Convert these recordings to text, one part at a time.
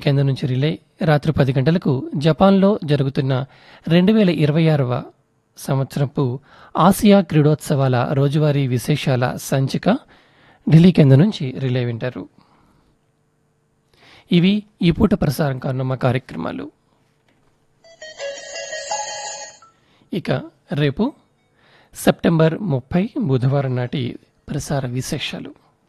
కేంద్రం నుంచి రిలే రాత్రి పది గంటలకు జపాన్లో జరుగుతున్న రెండు వేల ఇరవై ఆరవ సంవత్సరపు ఆసియా క్రీడోత్సవాల రోజువారీ విశేషాల సంచిక ఢిల్లీ కేంద్రం నుంచి రిలే వింటారు ఇవి ఈ పూట ప్రసారం కానున్న కార్యక్రమాలు ఇక రేపు సెప్టెంబర్ ముప్పై బుధవారం నాటి ప్రసార విశేషాలు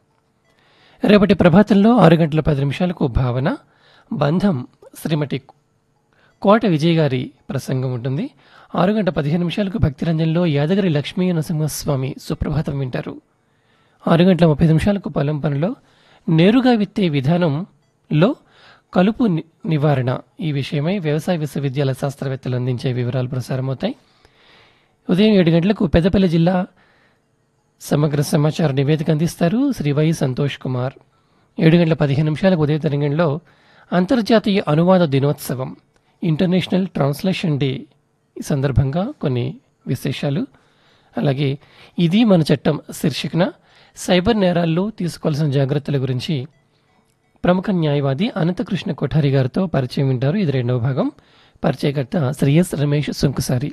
రేపటి ప్రభాతంలో ఆరు గంటల పది నిమిషాలకు భావన బంధం శ్రీమతి కోట విజయ్ గారి ప్రసంగం ఉంటుంది ఆరు గంట పదిహేను నిమిషాలకు భక్తిరంజన్లో యాదగిరి లక్ష్మీ నరసింహస్వామి సుప్రభాతం వింటారు ఆరు గంటల ముప్పై నిమిషాలకు పొలం పనిలో నేరుగా విత్తే విధానంలో కలుపు ని- నివారణ ఈ విషయమై వ్యవసాయ విశ్వవిద్యాలయ శాస్త్రవేత్తలు అందించే వివరాలు ప్రసారమవుతాయి ఉదయం ఏడు గంటలకు పెద్దపల్లి జిల్లా సమగ్ర సమాచార నివేదిక అందిస్తారు శ్రీ వై సంతోష్ కుమార్ ఏడు గంటల పదిహేను నిమిషాలకు ఉదయ తరంగంలో అంతర్జాతీయ అనువాద దినోత్సవం ఇంటర్నేషనల్ ట్రాన్స్లేషన్ డే ఈ సందర్భంగా కొన్ని విశేషాలు అలాగే ఇది మన చట్టం శీర్షికన సైబర్ నేరాల్లో తీసుకోవాల్సిన జాగ్రత్తల గురించి ప్రముఖ న్యాయవాది అనంతకృష్ణ కొఠారి గారితో పరిచయం వింటారు ఇది రెండవ భాగం పరిచయకర్త శ్రీ ఎస్ రమేష్ సుంకుసారి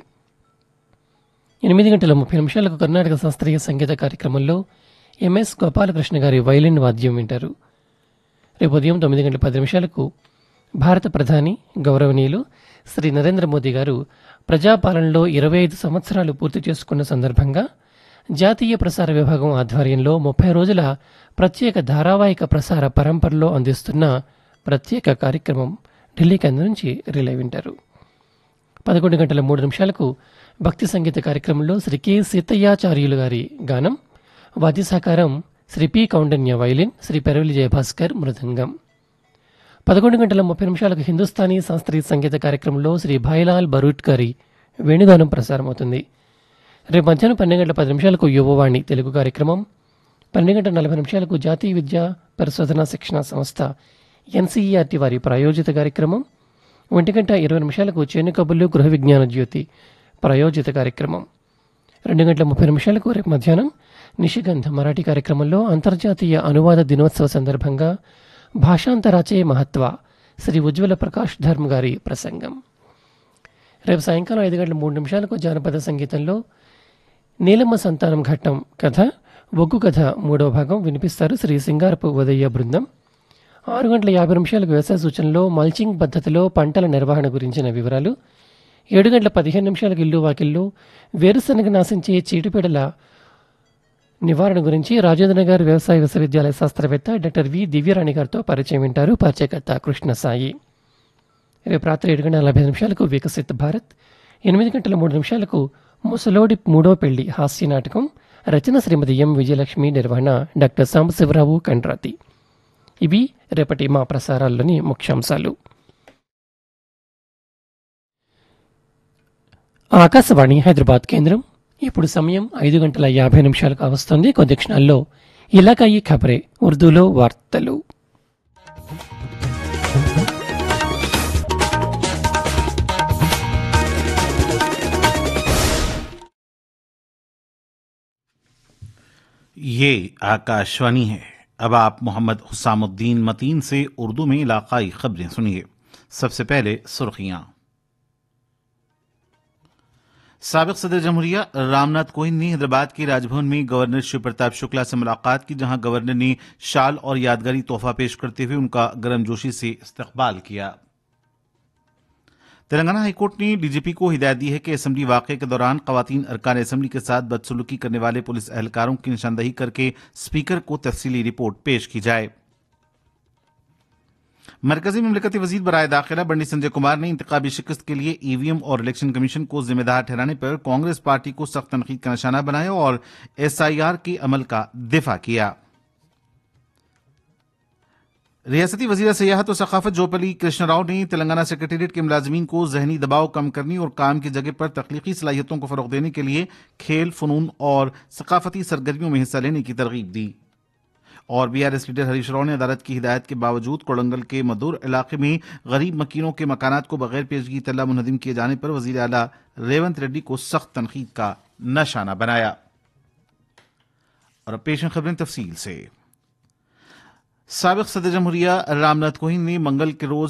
ఎనిమిది గంటల ముప్పై నిమిషాలకు కర్ణాటక శాస్త్రీయ సంగీత కార్యక్రమంలో ఎంఎస్ గోపాలకృష్ణ గారి వైలిన్ వాద్యం వింటారు రేపు ఉదయం తొమ్మిది గంటల పది నిమిషాలకు భారత ప్రధాని గౌరవనీయులు శ్రీ నరేంద్ర మోదీ గారు ప్రజాపాలనలో ఇరవై ఐదు సంవత్సరాలు పూర్తి చేసుకున్న సందర్భంగా జాతీయ ప్రసార విభాగం ఆధ్వర్యంలో ముప్పై రోజుల ప్రత్యేక ధారావాహిక ప్రసార పరంపరలో అందిస్తున్న ప్రత్యేక కార్యక్రమం ఢిల్లీ కేంద్రం నుంచి రిలే వింటారు పదకొండు గంటల మూడు నిమిషాలకు భక్తి సంగీత కార్యక్రమంలో శ్రీ కె సీతయ్యాచార్యులు గారి గానం వాద్య సహకారం శ్రీ పి కౌండన్య వైలిన్ శ్రీ పెరవలి జయభాస్కర్ మృదంగం పదకొండు గంటల ముప్పై నిమిషాలకు హిందుస్థానీ శాస్త్రీయ సంగీత కార్యక్రమంలో శ్రీ భాయిలాల్ బరూట్ గారి వేణుగానం ప్రసారమవుతుంది రేపు మధ్యాహ్నం పన్నెండు గంటల పది నిమిషాలకు యువవాణి తెలుగు కార్యక్రమం పన్నెండు గంటల నలభై నిమిషాలకు జాతీయ విద్యా పరిశోధన శిక్షణ సంస్థ ఎన్సీఈఆర్టీ వారి ప్రాయోజిత కార్యక్రమం ఒంటి గంట ఇరవై నిమిషాలకు చేను కబుర్లు గృహ విజ్ఞాన జ్యోతి ప్రాయోజిత కార్యక్రమం రెండు గంటల ముప్పై నిమిషాలకు రేపు మధ్యాహ్నం నిషిగంధ మరాఠీ కార్యక్రమంలో అంతర్జాతీయ అనువాద దినోత్సవ సందర్భంగా భాషాంతరాచే మహత్వ శ్రీ ఉజ్వల ప్రకాష్ ధర్మ్ గారి ప్రసంగం రేపు సాయంకాలం ఐదు గంటల మూడు నిమిషాలకు జానపద సంగీతంలో నీలమ్మ సంతానం ఘట్టం కథ ఒగ్గు కథ మూడవ భాగం వినిపిస్తారు శ్రీ సింగారపు ఉదయ బృందం ఆరు గంటల యాభై నిమిషాలకు వ్యవసాయ సూచనలో మల్చింగ్ పద్ధతిలో పంటల నిర్వహణ గురించిన వివరాలు ఏడు గంటల పదిహేను నిమిషాలకు ఇల్లు వాకిల్లో వేరుశనగ నాశించే చీటుపీడల నివారణ గురించి రాజేంద్రనగర్ వ్యవసాయ విశ్వవిద్యాలయ శాస్త్రవేత్త డాక్టర్ వి దివ్యరాణి గారితో పరిచయం వింటారు పరిచయకర్త కృష్ణ సాయి రేపు రాత్రి ఏడు గంటల నలభై నిమిషాలకు వికసిత్ భారత్ ఎనిమిది గంటల మూడు నిమిషాలకు ముసలోడి మూడో పెళ్లి హాస్య నాటకం రచన శ్రీమతి ఎం విజయలక్ష్మి నిర్వహణ డాక్టర్ సాంబశివరావు కండ్రాతి ఇవి రేపటి మా ప్రసారాల్లోని ముఖ్యాంశాలు ఆకాశవాణి హైదరాబాద్ కేంద్రం ఇప్పుడు సమయం ఐదు గంటల యాభై నిమిషాలు కావస్తుంది కొద్ది క్షణాల్లో ఇలాకాయి ఖబరే ఉర్దూలో వార్తలు ये आकाशवाणी है अब आप मोहम्मद हुसामुद्दीन मतीन से उर्दू में इलाकाई खबरें सुनिए सबसे पहले सुर्खियां सबक सदर जमहूरिया रामनाथ कोविंद ने हैदराबाद के राजभवन में गवर्नर शिव प्रताप शुक्ला से मुलाकात की जहां गवर्नर ने शाल और यादगारी तोहफा पेश करते हुए उनका गर्मजोशी से इस्तकबाल किया तेलंगाना हाईकोर्ट ने डीजीपी को हिदायत दी है कि असेंबली वाकये के दौरान खवतान अरकान असेंबली के साथ बदसलूकी करने वाले पुलिस एहलकारों की निशानदही करके स्पीकर को तफसीली रिपोर्ट पेश की जाए मरकजी ममलकती वजीर बराए दाखिला बंडी संजय कुमार ने इंतबी शिकस्त के लिए ईवीएम और इलेक्शन कमीशन को जिम्मेदार ठहराने पर कांग्रेस पार्टी को सख्त तनकीद का निशाना बनाया और एसआईआर के अमल का दिफा किया रियासती वजीर सयाहत और सखाफत जोपली कृष्ण राव ने तेलंगाना सेक्रेटेरिएट के मुलाजमीन को जहनी दबाव कम करने और काम की जगह पर तख्लीकी सलाहियतों को फरोग देने के लिए खेल फनून और सकाफती सरगर्मियों में हिस्सा लेने की तरगीब दी और बीआरएस लीडर हरीश राव ने अदालत की हिदायत के बावजूद कोड़ंगल के मदूर इलाके में गरीब मकीनों के मकानात को बगैर पेशगी तल्ला मुनहदिम किए जाने पर वजीर अला रेवंत रेड्डी को सख्त तनकीद का निशाना बनाया और अब पेश हैं खबरें तफसील से सबक सदर जमहूरिया रामनाथ कोविंद ने मंगल के रोज